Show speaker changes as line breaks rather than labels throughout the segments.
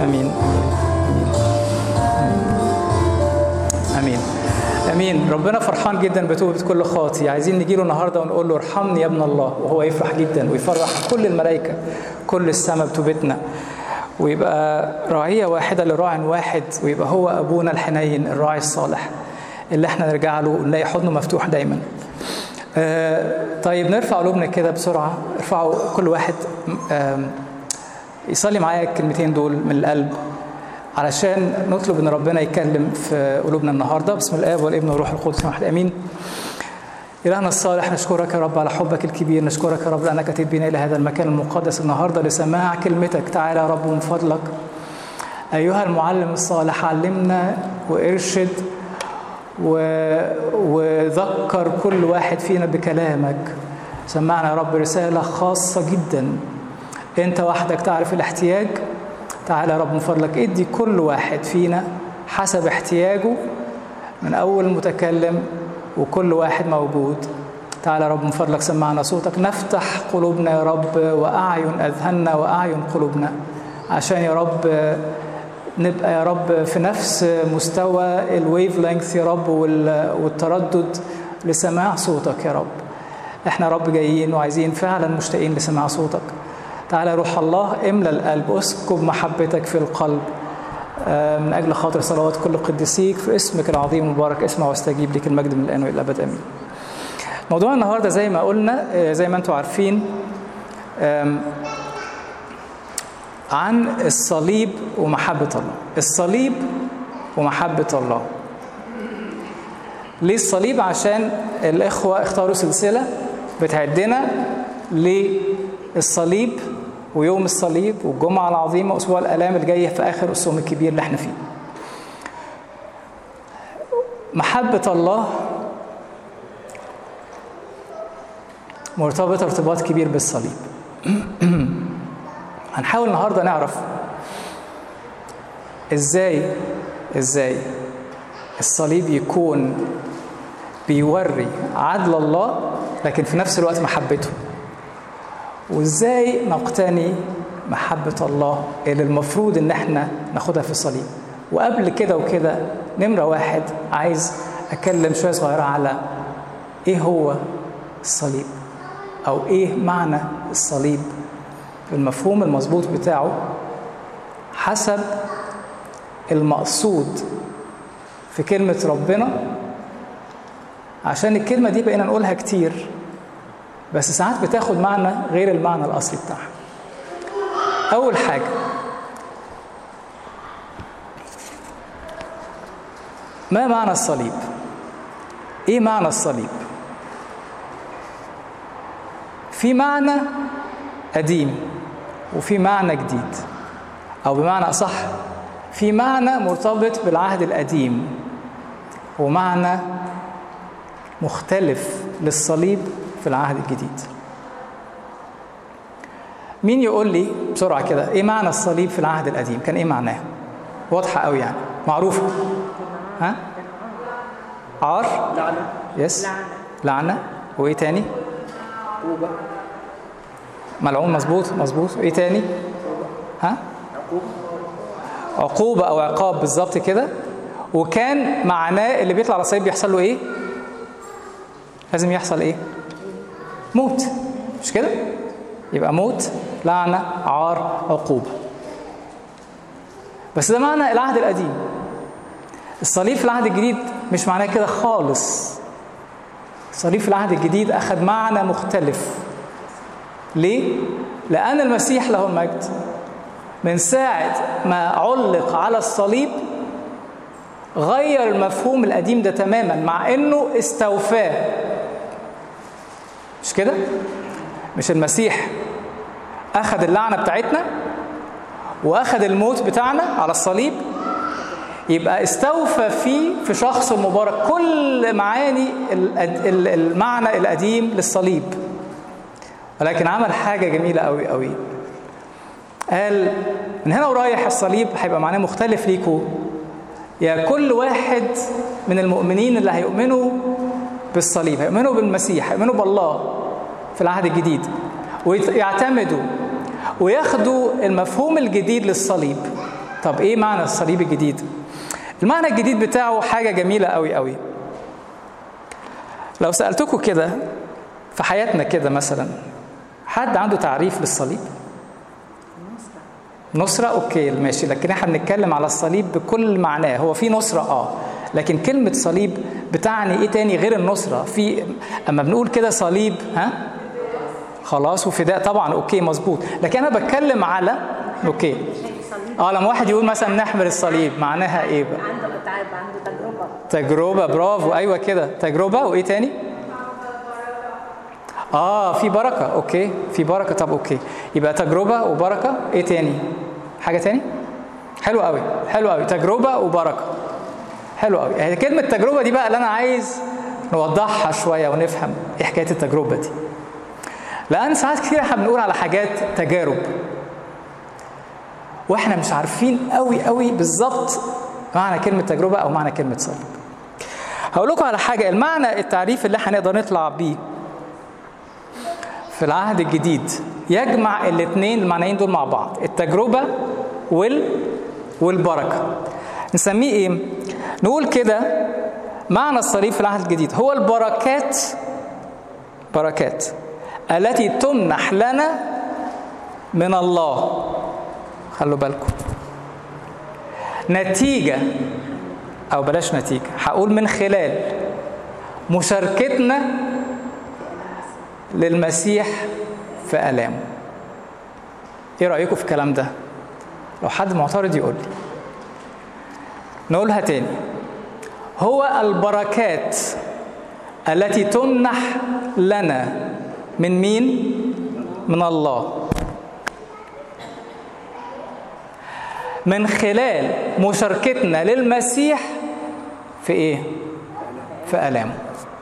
امين امين امين ربنا فرحان جدا بتوبه كل خاطي عايزين نجي له النهارده ونقول له ارحمني يا ابن الله وهو يفرح جدا ويفرح كل الملائكه كل السماء بتوبتنا ويبقى راعيه واحده لراع واحد ويبقى هو ابونا الحنين الراعي الصالح اللي احنا نرجع له ونلاقي حضنه مفتوح دايما آه طيب نرفع قلوبنا كده بسرعه ارفعوا كل واحد آه يصلي معايا الكلمتين دول من القلب علشان نطلب ان ربنا يتكلم في قلوبنا النهارده بسم الاب والابن والروح القدس واحد امين إلهنا الصالح نشكرك يا رب على حبك الكبير نشكرك يا رب لأنك أتيت بنا إلى هذا المكان المقدس النهاردة لسماع كلمتك تعالى يا رب من فضلك أيها المعلم الصالح علمنا وارشد و... وذكر كل واحد فينا بكلامك سمعنا يا رب رسالة خاصة جدا أنت وحدك تعرف الاحتياج تعالى يا رب من فضلك ادي كل واحد فينا حسب احتياجه من أول متكلم وكل واحد موجود تعالى يا رب من فضلك سمعنا صوتك نفتح قلوبنا يا رب وأعين أذهاننا وأعين قلوبنا عشان يا رب نبقى يا رب في نفس مستوى الويف لينث يا رب والتردد لسماع صوتك يا رب احنا يا رب جايين وعايزين فعلا مشتاقين لسماع صوتك تعالى يا روح الله املى القلب اسكب محبتك في القلب من اجل خاطر صلوات كل قديسيك في اسمك العظيم المبارك اسمع واستجيب لك المجد من الان والى الابد امين. موضوع النهارده زي ما قلنا زي ما انتم عارفين عن الصليب ومحبه الله. الصليب ومحبه الله. ليه الصليب؟ عشان الاخوه اختاروا سلسله بتعدنا للصليب ويوم الصليب والجمعة العظيمة وأسبوع الآلام الجاية في آخر الصوم الكبير اللي احنا فيه. محبة الله مرتبطة ارتباط كبير بالصليب. هنحاول النهارده نعرف ازاي ازاي الصليب يكون بيوري عدل الله لكن في نفس الوقت محبته. وازاي نقتني محبة الله اللي المفروض ان احنا ناخدها في الصليب وقبل كده وكده نمرة واحد عايز اتكلم شوية صغيرة على ايه هو الصليب او ايه معنى الصليب المفهوم المظبوط بتاعه حسب المقصود في كلمة ربنا عشان الكلمة دي بقينا نقولها كتير بس ساعات بتاخد معنى غير المعنى الأصلي بتاعها أول حاجة ما معنى الصليب؟ إيه معنى الصليب؟ في معنى قديم وفي معنى جديد أو بمعنى أصح في معنى مرتبط بالعهد القديم ومعنى مختلف للصليب في العهد الجديد مين يقول لي بسرعة كده إيه معنى الصليب في العهد القديم كان إيه معناه واضحة قوي يعني معروفة ها عار
لعنة
يس
لعنة
لعنة وإيه تاني
عقوبة
ملعون مظبوط مظبوط وإيه تاني ها
عقوبة
عقوبة أو عقاب بالظبط كده وكان معناه اللي بيطلع على الصليب بيحصل له إيه لازم يحصل إيه موت مش كده يبقى موت لعنة عار عقوبة بس ده معنى العهد القديم الصليب في العهد الجديد مش معناه كده خالص الصليب في العهد الجديد أخذ معنى مختلف ليه؟ لأن المسيح له المجد من ساعة ما علق على الصليب غير المفهوم القديم ده تماما مع انه استوفاه مش كده مش المسيح اخذ اللعنه بتاعتنا واخذ الموت بتاعنا على الصليب يبقى استوفى فيه في شخص المبارك كل معاني الأد- ال- المعنى القديم للصليب ولكن عمل حاجه جميله قوي قوي قال من هنا ورايح الصليب هيبقى معناه مختلف ليكوا يا كل واحد من المؤمنين اللي هيؤمنوا بالصليب هيؤمنوا بالمسيح هيؤمنوا بالله في العهد الجديد ويعتمدوا وياخدوا المفهوم الجديد للصليب طب ايه معنى الصليب الجديد المعنى الجديد بتاعه حاجه جميله قوي قوي لو سالتكم كده في حياتنا كده مثلا حد عنده تعريف للصليب نصرة اوكي ماشي لكن احنا بنتكلم على الصليب بكل معناه هو في نصرة اه لكن كلمة صليب بتعني ايه تاني غير النصرة في اما بنقول كده صليب ها خلاص وفداء طبعا اوكي مظبوط لكن انا بتكلم على اوكي اه لما واحد يقول مثلا نحمل الصليب معناها ايه بقى
عنده تعب عنده تجربة
تجربة برافو ايوه كده تجربة وايه تاني اه في بركة اوكي في بركة طب اوكي يبقى تجربة وبركة ايه تاني حاجة تاني حلو قوي حلو قوي تجربة وبركة حلو قوي يعني كلمة تجربة دي بقى اللي انا عايز نوضحها شوية ونفهم ايه حكاية التجربة دي لان ساعات كتير احنا بنقول على حاجات تجارب واحنا مش عارفين قوي قوي بالظبط معنى كلمة تجربة او معنى كلمة صليب هقول لكم على حاجة المعنى التعريف اللي احنا نقدر نطلع بيه في العهد الجديد يجمع الاثنين المعنيين دول مع بعض التجربة وال والبركة نسميه ايه نقول كده معنى الصليب في العهد الجديد هو البركات بركات التي تمنح لنا من الله خلوا بالكم نتيجة أو بلاش نتيجة هقول من خلال مشاركتنا للمسيح في آلامه إيه رأيكم في الكلام ده؟ لو حد معترض يقول لي نقولها تاني هو البركات التي تمنح لنا من مين؟ من الله من خلال مشاركتنا للمسيح في ايه؟ في آلامه.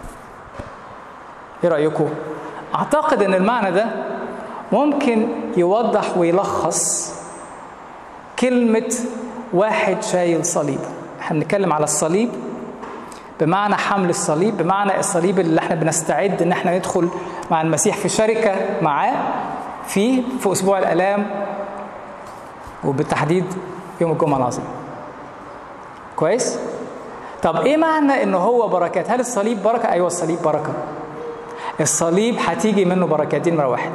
ايه رأيكم؟ أعتقد إن المعنى ده ممكن يوضح ويلخص كلمة واحد شايل صليب. احنا بنتكلم على الصليب بمعنى حمل الصليب بمعنى الصليب اللي احنا بنستعد ان احنا ندخل مع المسيح في شركة معاه في في أسبوع الآلام وبالتحديد يوم الجمعة العظيم. كويس؟ طب ايه معنى ان هو بركات؟ هل الصليب بركة؟ ايوه الصليب بركة. الصليب هتيجي منه بركات دي نمرة واحد.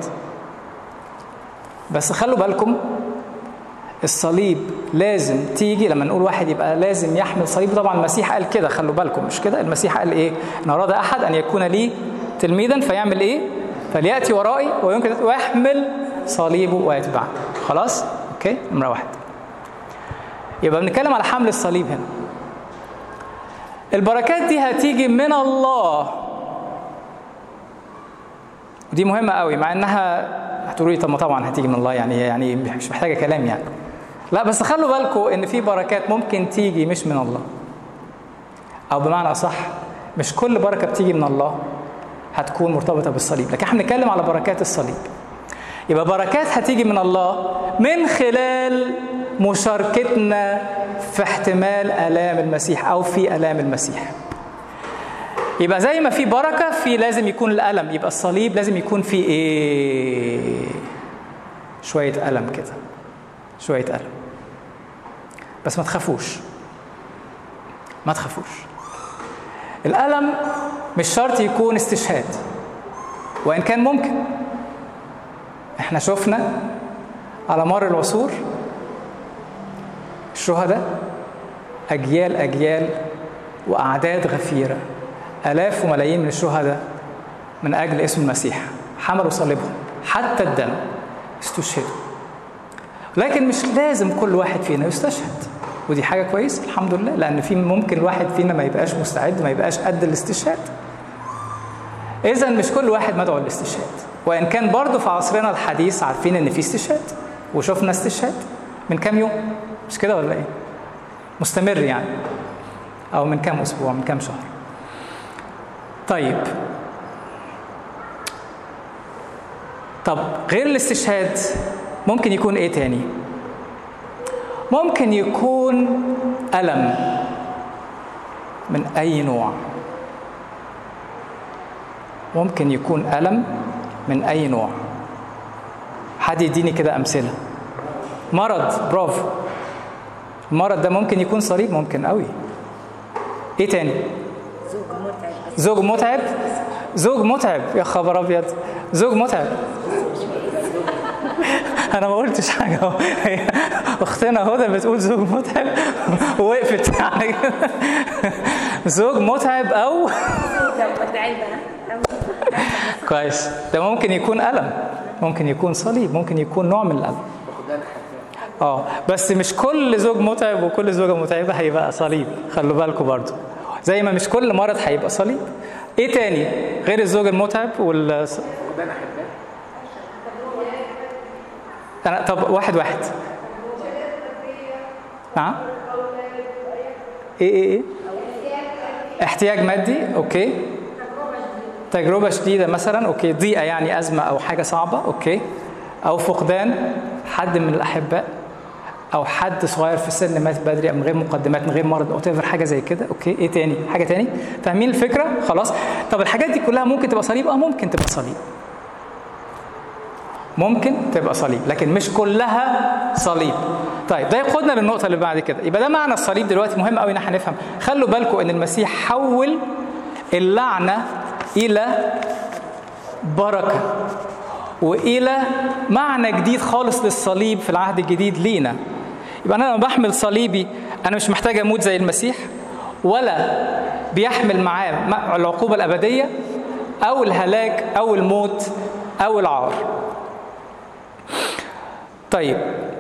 بس خلوا بالكم الصليب لازم تيجي لما نقول واحد يبقى لازم يحمل صليب طبعا المسيح قال كده خلوا بالكم مش كده المسيح قال ايه ان اراد احد ان يكون لي تلميذا فيعمل ايه فلياتي ورائي ويمكن ويحمل صليبه ويتبعني خلاص اوكي نمره واحد يبقى بنتكلم على حمل الصليب هنا البركات دي هتيجي من الله ودي مهمه قوي مع انها هتقولوا لي طب ما طبعا هتيجي من الله يعني يعني مش محتاجه كلام يعني لا بس خلوا بالكم ان في بركات ممكن تيجي مش من الله او بمعنى اصح مش كل بركه بتيجي من الله هتكون مرتبطه بالصليب لكن احنا بنتكلم على بركات الصليب يبقى بركات هتيجي من الله من خلال مشاركتنا في احتمال الام المسيح او في الام المسيح يبقى زي ما في بركه في لازم يكون الالم يبقى الصليب لازم يكون فيه ايه شويه الم كده شويه الم بس ما تخافوش ما تخافوش الالم مش شرط يكون استشهاد وان كان ممكن احنا شفنا على مر العصور الشهداء اجيال اجيال واعداد غفيره آلاف وملايين من الشهداء من أجل اسم المسيح حملوا صليبهم حتى الدم استشهدوا لكن مش لازم كل واحد فينا يستشهد ودي حاجة كويسة الحمد لله لأن في ممكن الواحد فينا ما يبقاش مستعد ما يبقاش قد الاستشهاد إذا مش كل واحد مدعو للاستشهاد وإن كان برضه في عصرنا الحديث عارفين إن في استشهاد وشفنا استشهاد من كام يوم مش كده ولا إيه؟ مستمر يعني أو من كام أسبوع من كام شهر طيب طب غير الاستشهاد ممكن يكون ايه تاني ممكن يكون ألم من أي نوع ممكن يكون ألم من أي نوع حد يديني كده أمثلة مرض برافو المرض ده ممكن يكون صليب ممكن قوي ايه تاني
زوج متعب
زوج متعب زوج متعب يا خبر ابيض زوج متعب انا ما قلتش حاجه اهو هي اختنا هدى بتقول زوج متعب ووقفت يعني كده. زوج متعب او
زوجة متعبة أو
كويس ده ممكن يكون الم ممكن يكون صليب ممكن يكون نوع من الالم اه بس مش كل زوج متعب وكل زوجه متعبه هيبقى صليب خلوا بالكم برضو زي ما مش كل مرض هيبقى صليب ايه تاني غير الزوج المتعب وال أنا طب واحد واحد نعم ايه ايه ايه احتياج مادي اوكي تجربة شديدة مثلا اوكي ضيقة يعني أزمة أو حاجة صعبة اوكي أو فقدان حد من الأحباء أو حد صغير في السن مات بدري أو من غير مقدمات من غير مرض أو تفر حاجة زي كده اوكي إيه تاني حاجة تاني فاهمين الفكرة خلاص طب الحاجات دي كلها ممكن تبقى صليب اه ممكن تبقى صليب ممكن تبقى صليب لكن مش كلها صليب طيب ده يقودنا للنقطة اللي بعد كده يبقى ده معنى الصليب دلوقتي مهم قوي ان احنا نفهم خلوا بالكم ان المسيح حول اللعنة إلى بركة وإلى معنى جديد خالص للصليب في العهد الجديد لينا يبقى أنا لما بحمل صليبي أنا مش محتاج أموت زي المسيح ولا بيحمل معاه مع العقوبة الأبدية أو الهلاك أو الموت أو العار طيب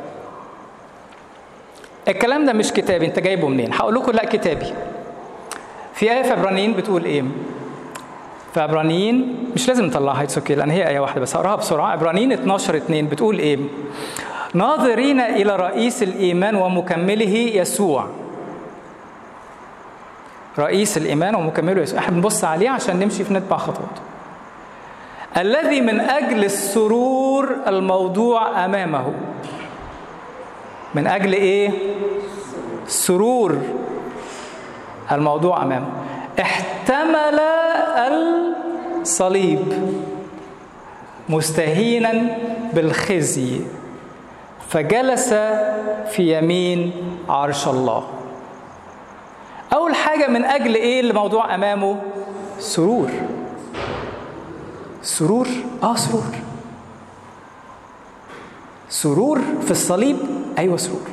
الكلام ده مش كتابي انت جايبه منين هقول لكم لا كتابي في آية في عبرانيين بتقول إيه في عبرانيين مش لازم نطلعها اتس اوكي لان هي ايه واحده بس هقراها بسرعه عبرانيين 12 2 بتقول ايه؟ ناظرين الى رئيس الايمان ومكمله يسوع رئيس الايمان ومكمله يسوع احنا بنبص عليه عشان نمشي في نتبع خطواته الذي من اجل السرور الموضوع امامه من اجل ايه سرور الموضوع امامه احتمل الصليب مستهينا بالخزي فجلس في يمين عرش الله اول حاجه من اجل ايه الموضوع امامه سرور سرور اه سرور سرور في الصليب ايوه سرور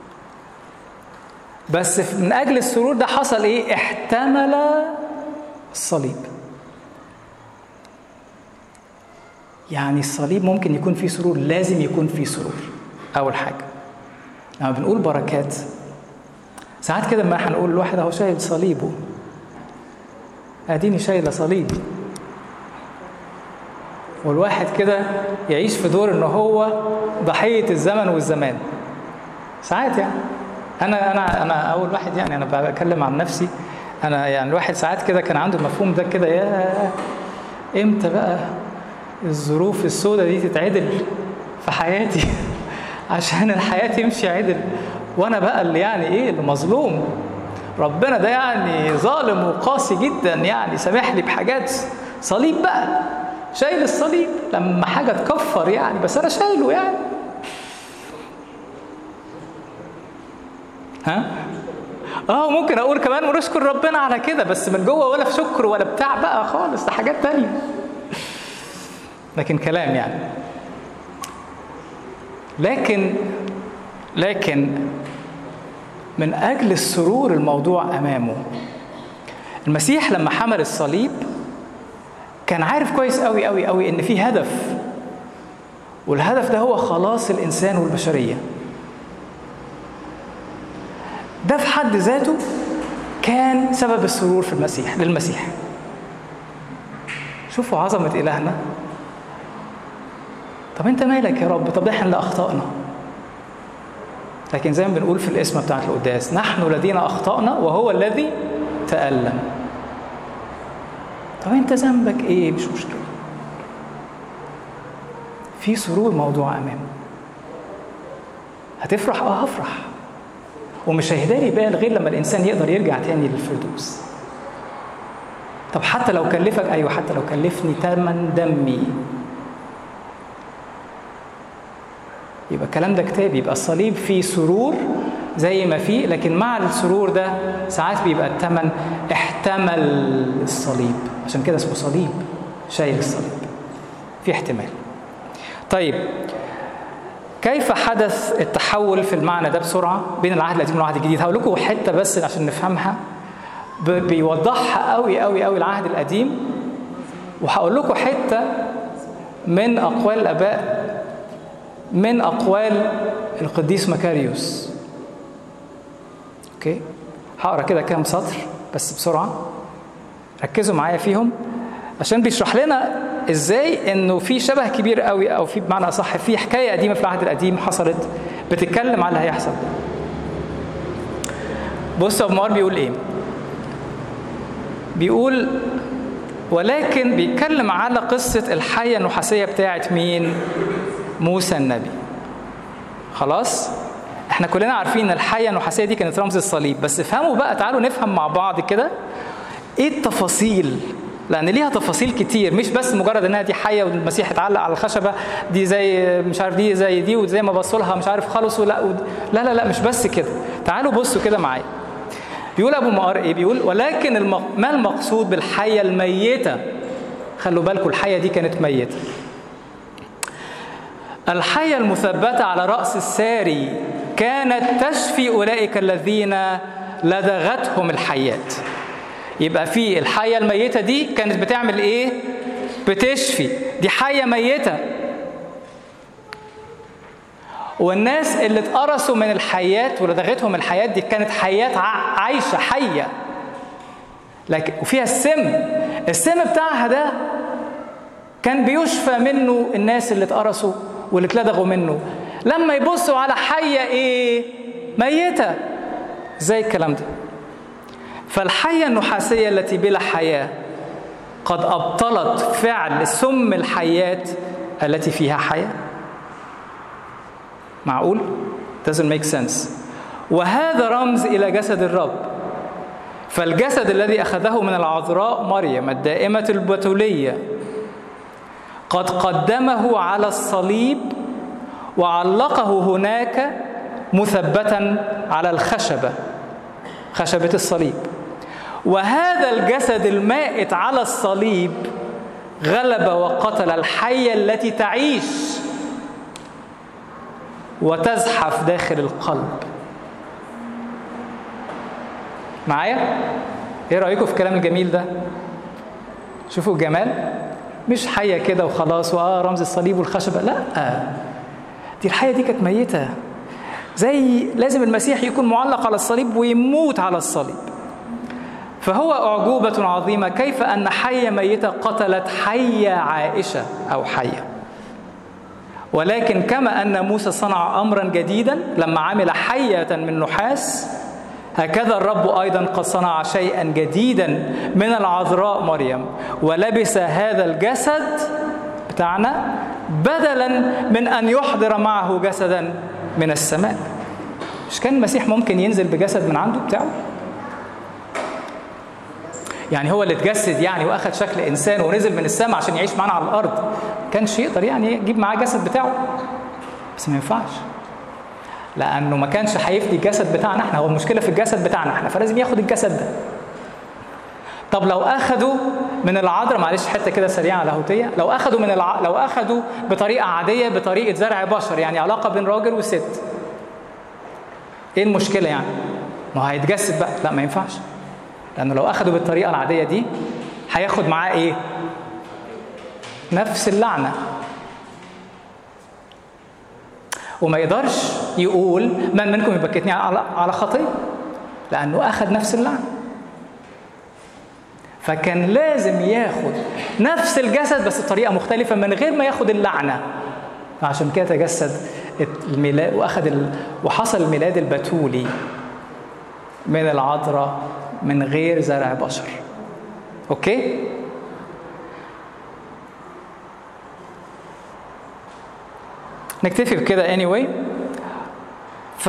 بس من اجل السرور ده حصل ايه احتمل الصليب يعني الصليب ممكن يكون فيه سرور لازم يكون فيه سرور اول حاجه لما بنقول بركات ساعات كده ما هنقول الواحد اهو شايل صليبه اديني شايله صليبي والواحد كده يعيش في دور ان هو ضحيه الزمن والزمان ساعات يعني انا انا انا اول واحد يعني انا بتكلم عن نفسي انا يعني الواحد ساعات كده كان عنده المفهوم ده كده يا امتى بقى الظروف السوداء دي تتعدل في حياتي عشان الحياه تمشي عدل وانا بقى اللي يعني ايه اللي مظلوم ربنا ده يعني ظالم وقاسي جدا يعني سامح لي بحاجات صليب بقى شايل الصليب لما حاجه تكفر يعني بس انا شايله يعني ها اه ممكن اقول كمان ونشكر ربنا على كده بس من جوه ولا في شكر ولا بتاع بقى خالص ده حاجات تانية لكن كلام يعني لكن لكن من اجل السرور الموضوع امامه المسيح لما حمل الصليب كان عارف كويس قوي قوي قوي ان في هدف والهدف ده هو خلاص الانسان والبشريه ده في حد ذاته كان سبب السرور في المسيح للمسيح شوفوا عظمة إلهنا طب أنت مالك يا رب طب احنا اللي أخطأنا لكن زي ما بنقول في الاسم بتاعت القداس نحن الذين أخطأنا وهو الذي تألم طب أنت ذنبك إيه مش مشكلة في سرور موضوع أمامه هتفرح اه هفرح ومش هيهدالي بال غير لما الانسان يقدر يرجع تاني للفردوس طب حتى لو كلفك ايوه حتى لو كلفني تمن دمي يبقى الكلام ده كتاب يبقى الصليب فيه سرور زي ما فيه لكن مع السرور ده ساعات بيبقى الثمن احتمل الصليب عشان كده اسمه صليب شايل الصليب في احتمال طيب كيف حدث التحول في المعنى ده بسرعه بين العهد القديم والعهد الجديد هقول لكم حته بس عشان نفهمها ب- بيوضحها قوي قوي قوي العهد القديم وهقول لكم حته من اقوال الاباء من اقوال القديس مكاريوس اوكي هقرا كده كام سطر بس بسرعه ركزوا معايا فيهم عشان بيشرح لنا ازاي انه في شبه كبير قوي او في بمعنى اصح في حكايه قديمه في العهد القديم حصلت بتتكلم على اللي هيحصل بص ابو مار بيقول ايه بيقول ولكن بيتكلم على قصه الحيه النحاسيه بتاعت مين موسى النبي خلاص احنا كلنا عارفين ان الحيه النحاسيه دي كانت رمز الصليب بس افهموا بقى تعالوا نفهم مع بعض كده ايه التفاصيل لان ليها تفاصيل كتير مش بس مجرد انها دي حيه والمسيح اتعلق على الخشبه دي زي مش عارف دي زي دي وزي ما بصوا لها مش عارف خلصوا لا ود... لا لا لا مش بس كده تعالوا بصوا كده معايا بيقول ابو مقار ايه بيقول ولكن المق... ما المقصود بالحيه الميته خلوا بالكم الحيه دي كانت ميته الحية المثبتة على رأس الساري كانت تشفي أولئك الذين لدغتهم الحيات يبقى في الحية الميتة دي كانت بتعمل إيه؟ بتشفي دي حية ميتة والناس اللي اتقرصوا من الحيات ولدغتهم الحيات دي كانت حيات ع- عايشة حية لكن وفيها السم السم بتاعها ده كان بيشفى منه الناس اللي اتقرصوا واللي اتلدغوا منه لما يبصوا على حية ايه ميتة زي الكلام ده فالحية النحاسية التي بلا حياة قد أبطلت فعل سم الحيات التي فيها حياة معقول؟ doesn't make sense وهذا رمز إلى جسد الرب فالجسد الذي أخذه من العذراء مريم الدائمة البتولية قد قدمه على الصليب وعلقه هناك مثبتا على الخشبه خشبه الصليب وهذا الجسد المائت على الصليب غلب وقتل الحيه التي تعيش وتزحف داخل القلب معايا ايه رايكم في الكلام الجميل ده شوفوا الجمال مش حية كده وخلاص وآه رمز الصليب والخشبة لا دي الحية دي كانت ميتة زي لازم المسيح يكون معلق على الصليب ويموت على الصليب فهو أعجوبة عظيمة كيف أن حية ميتة قتلت حية عائشة أو حية ولكن كما أن موسى صنع أمرا جديدا لما عمل حية من نحاس هكذا الرب ايضا قد صنع شيئا جديدا من العذراء مريم ولبس هذا الجسد بتاعنا بدلا من ان يحضر معه جسدا من السماء مش كان المسيح ممكن ينزل بجسد من عنده بتاعه يعني هو اللي اتجسد يعني واخد شكل انسان ونزل من السماء عشان يعيش معانا على الارض كانش يقدر يعني يجيب معاه جسد بتاعه بس ما ينفعش لانه ما كانش هيفدي الجسد بتاعنا احنا هو المشكله في الجسد بتاعنا احنا فلازم ياخد الجسد ده طب لو اخذوا من العذراء معلش حته كده سريعه لاهوتيه لو اخذوا من الع... لو اخذوا بطريقه عاديه بطريقه زرع بشر يعني علاقه بين راجل وست ايه المشكله يعني ما هو هيتجسد بقى لا ما ينفعش لانه لو اخذوا بالطريقه العاديه دي هياخد معاه ايه نفس اللعنه وما يقدرش يقول من منكم يبكتني على على خطيه لانه اخذ نفس اللعنه فكان لازم ياخد نفس الجسد بس بطريقه مختلفه من غير ما ياخد اللعنه فعشان كده تجسد الميلاد واخذ ال... وحصل الميلاد البتولي من العذراء من غير زرع بشر اوكي نكتفي بكده anyway ف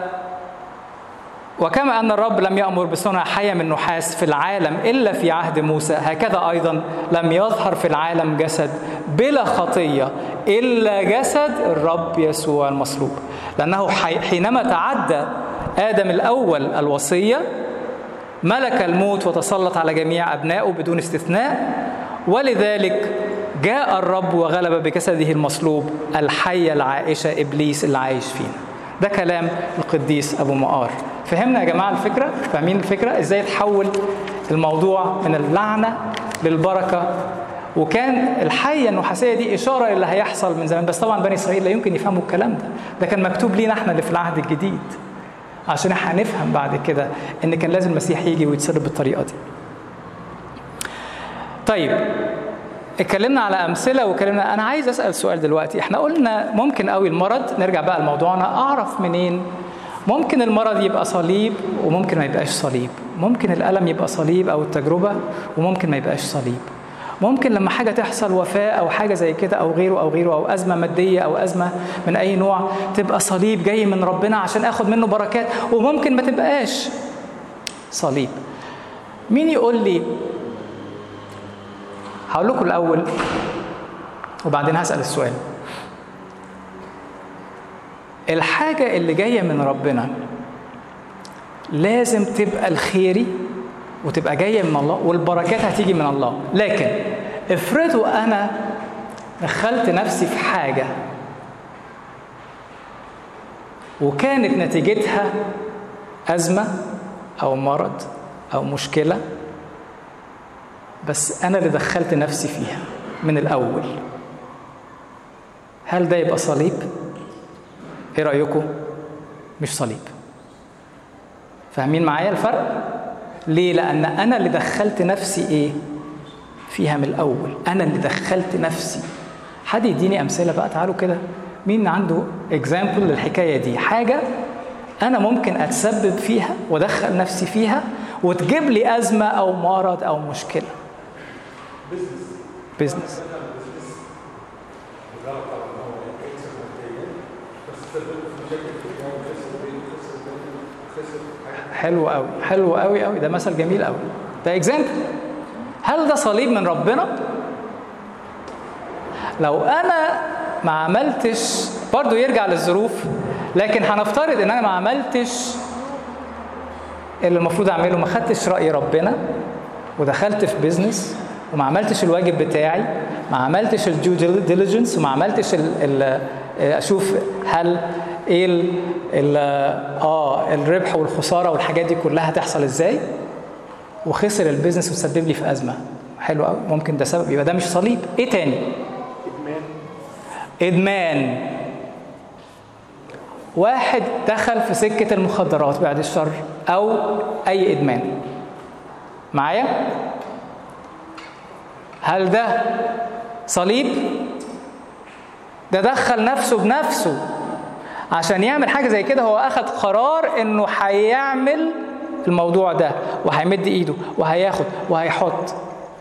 وكما أن الرب لم يأمر بصنع حية من نحاس في العالم إلا في عهد موسى هكذا أيضا لم يظهر في العالم جسد بلا خطية إلا جسد الرب يسوع المصلوب لأنه حينما تعدى آدم الأول الوصية ملك الموت وتسلط على جميع أبنائه بدون استثناء ولذلك جاء الرب وغلب بجسده المصلوب الحية العائشة إبليس اللي عايش فينا ده كلام القديس أبو مقار فهمنا يا جماعة الفكرة؟ فاهمين الفكرة؟ إزاي تحول الموضوع من اللعنة للبركة وكان الحية النحاسية دي إشارة اللي هيحصل من زمان بس طبعا بني إسرائيل لا يمكن يفهموا الكلام ده ده كان مكتوب لينا احنا اللي في العهد الجديد عشان هنفهم بعد كده ان كان لازم المسيح يجي ويتصرف بالطريقه دي. طيب اتكلمنا على امثله واتكلمنا انا عايز اسال سؤال دلوقتي احنا قلنا ممكن قوي المرض نرجع بقى لموضوعنا اعرف منين ممكن المرض يبقى صليب وممكن ما يبقاش صليب ممكن الالم يبقى صليب او التجربه وممكن ما يبقاش صليب ممكن لما حاجه تحصل وفاه او حاجه زي كده او غيره او غيره او ازمه ماديه او ازمه من اي نوع تبقى صليب جاي من ربنا عشان اخد منه بركات وممكن ما تبقاش صليب مين يقول لي هقول لكم الاول وبعدين هسال السؤال الحاجه اللي جايه من ربنا لازم تبقى الخيري وتبقى جايه من الله والبركات هتيجي من الله لكن افرضوا انا دخلت نفسي في حاجه وكانت نتيجتها ازمه او مرض او مشكله بس انا اللي دخلت نفسي فيها من الاول هل ده يبقى صليب ايه رايكم مش صليب فاهمين معايا الفرق ليه لان انا اللي دخلت نفسي ايه فيها من الاول انا اللي دخلت نفسي حد يديني امثله بقى تعالوا كده مين عنده اكزامبل للحكايه دي حاجه انا ممكن اتسبب فيها وادخل نفسي فيها وتجيب لي ازمه او مرض او مشكله بزنس حلو قوي حلو قوي قوي ده مثل جميل قوي ده اكزامبل هل ده صليب من ربنا لو انا ما عملتش برضو يرجع للظروف لكن هنفترض ان انا ما عملتش اللي المفروض اعمله ما خدتش راي ربنا ودخلت في بيزنس وما عملتش الواجب بتاعي ما عملتش الديو ديليجنس وما عملتش ال ال اشوف هل ايه ال ال اه الربح والخساره والحاجات دي كلها هتحصل ازاي وخسر البيزنس وسبب لي في ازمه حلو قوي ممكن ده سبب يبقى ده مش صليب ايه تاني
ادمان
ادمان واحد دخل في سكه المخدرات بعد الشر او اي ادمان معايا هل ده صليب ده دخل نفسه بنفسه عشان يعمل حاجه زي كده هو اخذ قرار انه هيعمل الموضوع ده وهيمد ايده وهياخد وهيحط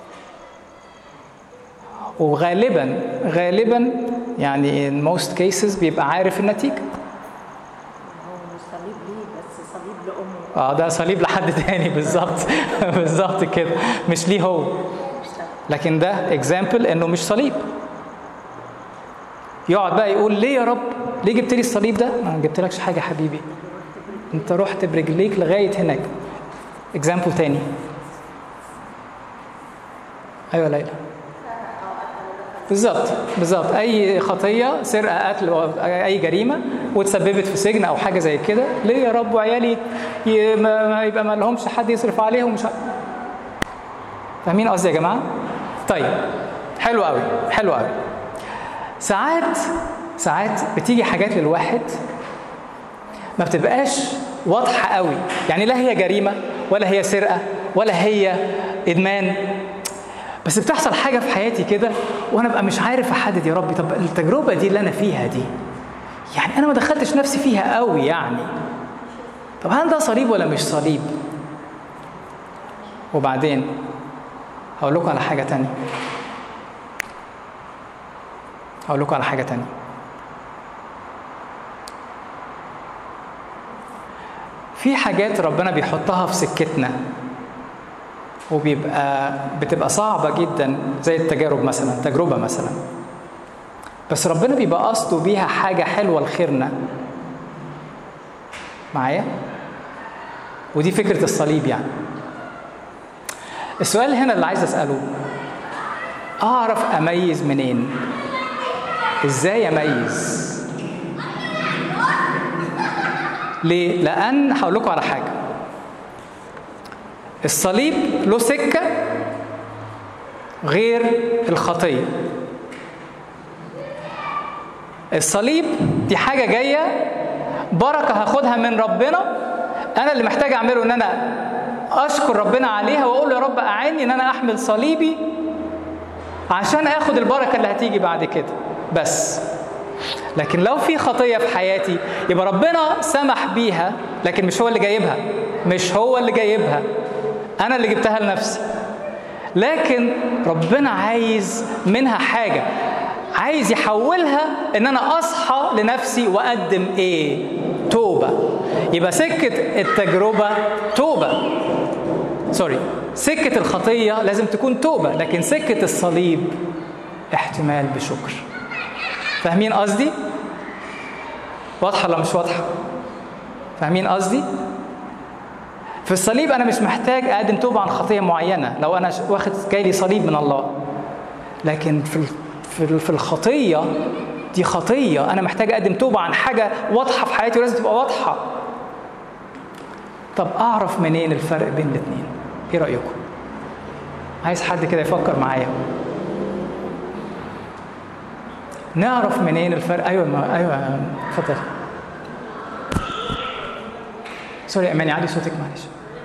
وغالبا غالبا يعني in most cases بيبقى عارف النتيجه
هو مش صليب ليه بس صليب لأمه
اه ده صليب لحد تاني بالظبط بالظبط كده مش ليه هو
مش صليب
لكن ده اكزامبل انه مش صليب يقعد بقى يقول ليه يا رب ليه جبت لي الصليب ده ما جبتلكش حاجه حبيبي انت رحت برجليك لغايه هناك اكزامبل تاني ايوه ليلى بالظبط بالظبط اي خطيه سرقه قتل أو اي جريمه وتسببت في سجن او حاجه زي كده ليه يا رب وعيالي ي- ما ما يبقى ما لهمش حد يصرف عليهم مش ع- فاهمين قصدي يا جماعه طيب حلو قوي حلو قوي ساعات ساعات بتيجي حاجات للواحد ما بتبقاش واضحه قوي يعني لا هي جريمه ولا هي سرقه ولا هي ادمان بس بتحصل حاجه في حياتي كده وانا ببقى مش عارف احدد يا ربي طب التجربه دي اللي انا فيها دي يعني انا ما دخلتش نفسي فيها قوي يعني طب هل ده صليب ولا مش صليب وبعدين هقول لكم على حاجه تانية هقول لكم على حاجه تانية في حاجات ربنا بيحطها في سكتنا وبيبقى بتبقى صعبة جدا زي التجارب مثلا تجربة مثلا بس ربنا بيبقى قصده بيها حاجة حلوة لخيرنا معايا ودي فكره الصليب يعني السؤال هنا اللي عايز اساله اعرف اميز منين ازاي اميز ليه لان هقول لكم على حاجه الصليب له سكه غير الخطيه الصليب دي حاجه جايه بركه هاخدها من ربنا انا اللي محتاج اعمله ان انا اشكر ربنا عليها واقول له يا رب اعني ان انا احمل صليبي عشان اخد البركه اللي هتيجي بعد كده بس لكن لو في خطيه في حياتي يبقى ربنا سمح بيها لكن مش هو اللي جايبها مش هو اللي جايبها انا اللي جبتها لنفسي لكن ربنا عايز منها حاجه عايز يحولها ان انا اصحى لنفسي واقدم ايه توبه يبقى سكه التجربه توبه سوري سكه الخطيه لازم تكون توبه لكن سكه الصليب احتمال بشكر فاهمين قصدي واضحه ولا مش واضحه فاهمين قصدي في الصليب انا مش محتاج اقدم توبه عن خطيه معينه لو انا واخد جاي لي صليب من الله لكن في في في الخطيه دي خطيه انا محتاج اقدم توبه عن حاجه واضحه في حياتي ولازم تبقى واضحه طب اعرف منين الفرق بين الاثنين ايه رايكم عايز حد كده يفكر معايا نعرف منين الفرق ايوه ما ايوه اتفضل سوري اماني علي صوتك معلش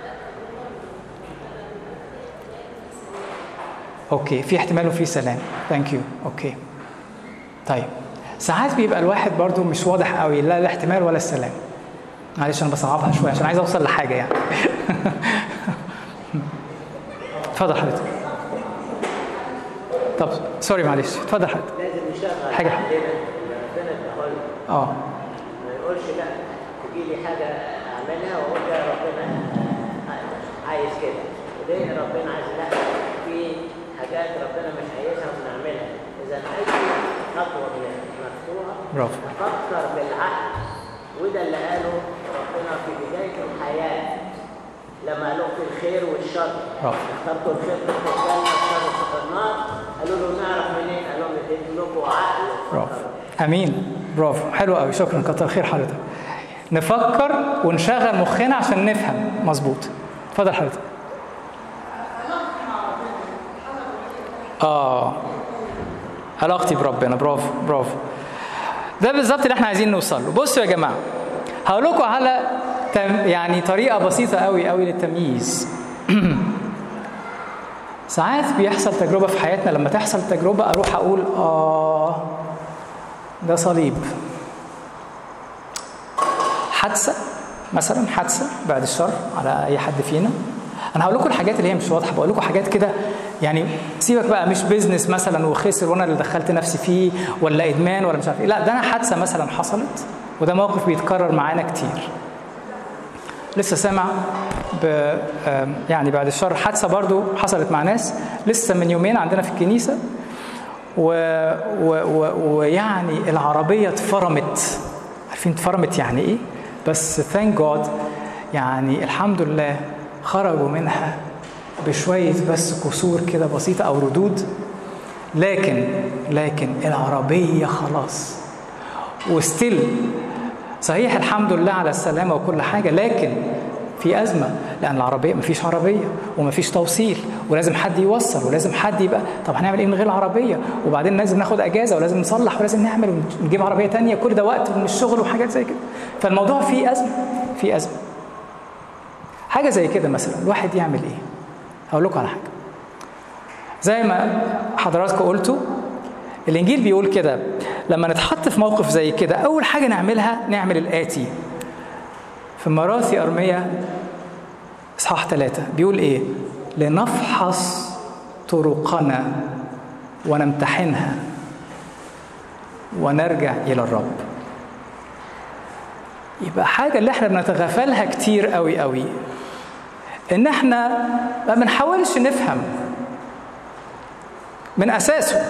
اوكي في احتمال وفي سلام ثانك يو اوكي طيب ساعات بيبقى الواحد برضو مش واضح قوي لا الاحتمال ولا السلام معلش انا بصعبها شويه عشان عايز اوصل لحاجه يعني اتفضل حضرتك طب سوري معلش اتفضل حضرتك
لازم نشغل
حاجة.
عندنا ربنا اداها لنا
اه
ما يقولش لا تجي لي حاجه اعملها واقول يا ربنا عايز كده وليه ربنا عايز لا في حاجات ربنا مش عايزها وبنعملها اذا اي خطوه مفتوحه
برافو
نفكر بالعقل وده اللي قاله ربنا في بدايه الحياه لما قالوا في الخير والشر
برافو.
اخترتوا الخير تدخل الجنه الشر تدخل النار قالوا له نعرف منين؟ قالوا لهم نديت لكم عقل
برافو
وفكروا.
امين برافو حلو قوي شكرا كتر خير حضرتك نفكر ونشغل مخنا عشان نفهم مظبوط اتفضل حضرتك اه علاقتي بربنا برافو برافو ده بالظبط اللي احنا عايزين نوصل له بصوا يا جماعه هقول لكم على تم يعني طريقه بسيطه قوي قوي للتمييز ساعات بيحصل تجربه في حياتنا لما تحصل تجربه اروح اقول اه ده صليب حادثه مثلا حادثه بعد الشر على اي حد فينا انا هقول لكم الحاجات اللي هي مش واضحه بقول لكم حاجات كده يعني سيبك بقى مش بيزنس مثلا وخسر وانا اللي دخلت نفسي فيه ولا ادمان ولا مش عارف ايه لا ده انا حادثه مثلا حصلت وده موقف بيتكرر معانا كتير لسه سامع ب آم، يعني بعد الشر حادثه برضو حصلت مع ناس لسه من يومين عندنا في الكنيسه و- و- و- ويعني العربيه اتفرمت عارفين اتفرمت يعني ايه بس ثانك جاد يعني الحمد لله خرجوا منها بشويه بس كسور كده بسيطه او ردود لكن لكن العربيه خلاص وستيل صحيح الحمد لله على السلامة وكل حاجة لكن في أزمة لأن العربية مفيش عربية ومفيش توصيل ولازم حد يوصل ولازم حد يبقى طب هنعمل إيه من غير العربية وبعدين لازم ناخد أجازة ولازم نصلح ولازم نعمل ونجيب عربية تانية كل ده وقت من الشغل وحاجات زي كده فالموضوع فيه أزمة فيه أزمة حاجة زي كده مثلا الواحد يعمل إيه؟ هقول لكم على حاجة زي ما حضراتكم قلتوا الانجيل بيقول كده لما نتحط في موقف زي كده اول حاجه نعملها نعمل الاتي في مراثي ارميه اصحاح ثلاثة بيقول ايه لنفحص طرقنا ونمتحنها ونرجع الى الرب يبقى حاجه اللي احنا بنتغافلها كتير قوي قوي ان احنا ما بنحاولش نفهم من اساسه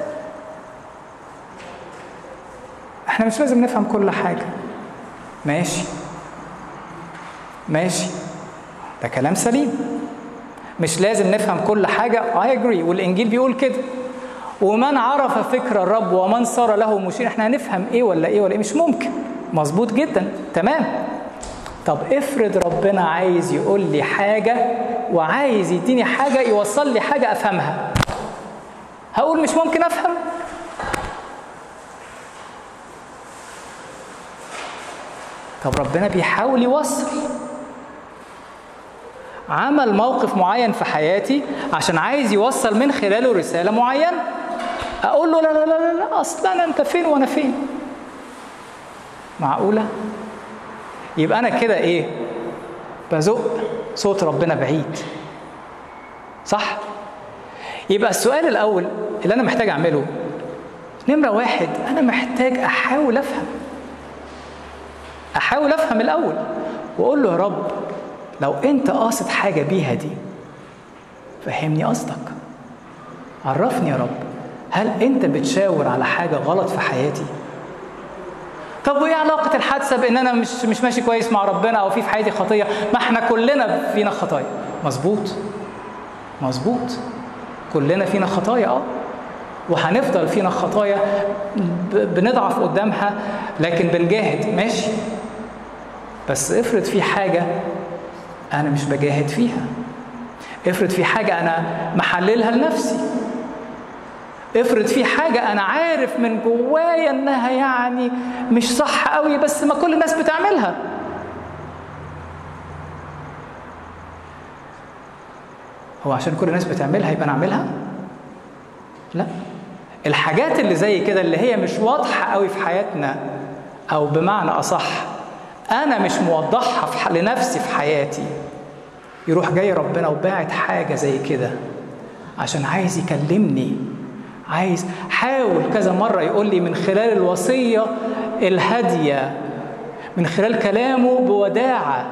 احنا مش لازم نفهم كل حاجة ماشي ماشي ده كلام سليم مش لازم نفهم كل حاجة I agree والإنجيل بيقول كده ومن عرف فكر الرب ومن صار له مشير احنا هنفهم ايه ولا ايه ولا ايه مش ممكن مظبوط جدا تمام طب افرض ربنا عايز يقول لي حاجة وعايز يديني حاجة يوصل لي حاجة أفهمها هقول مش ممكن أفهم طب ربنا بيحاول يوصل عمل موقف معين في حياتي عشان عايز يوصل من خلاله رسالة معينة أقول له لا لا لا لا أصلا أنت فين وأنا فين معقولة يبقى أنا كده إيه بزق صوت ربنا بعيد صح يبقى السؤال الأول اللي أنا محتاج أعمله نمرة واحد أنا محتاج أحاول أفهم أحاول أفهم الأول وأقول له يا رب لو أنت قاصد حاجة بيها دي فهمني قصدك عرفني يا رب هل أنت بتشاور على حاجة غلط في حياتي؟ طب وايه علاقة الحادثة بإن أنا مش مش ماشي كويس مع ربنا أو في في حياتي خطية؟ ما احنا كلنا فينا خطايا. مظبوط. مظبوط. كلنا فينا خطايا اه. وهنفضل فينا خطايا بنضعف قدامها لكن بنجاهد ماشي. بس افرض في حاجة أنا مش بجاهد فيها. افرض في حاجة أنا محللها لنفسي. افرض في حاجة أنا عارف من جوايا إنها يعني مش صح قوي بس ما كل الناس بتعملها. هو عشان كل الناس بتعملها يبقى أنا أعملها؟ لا. الحاجات اللي زي كده اللي هي مش واضحة قوي في حياتنا أو بمعنى أصح أنا مش موضحها في لنفسي في حياتي يروح جاي ربنا وباعت حاجة زي كده عشان عايز يكلمني عايز حاول كذا مرة يقول لي من خلال الوصية الهادية من خلال كلامه بوداعة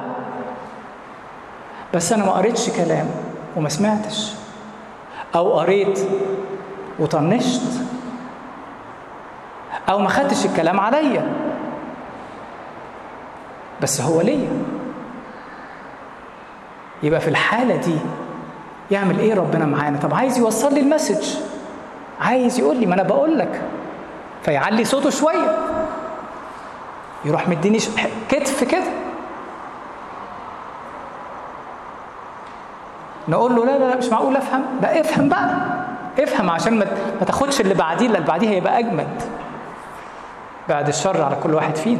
بس أنا ما قريتش كلام وما سمعتش أو قريت وطنشت أو ما خدتش الكلام عليا بس هو ليا يبقى في الحالة دي يعمل إيه ربنا معانا طب عايز يوصل لي المسج عايز يقول لي ما انا بقول لك فيعلي صوته شويه يروح مديني كتف كده نقول له لا لا لا مش معقول افهم لا افهم بقى افهم عشان ما ما تاخدش اللي بعديه اللي بعديه هيبقى اجمد بعد الشر على كل واحد فينا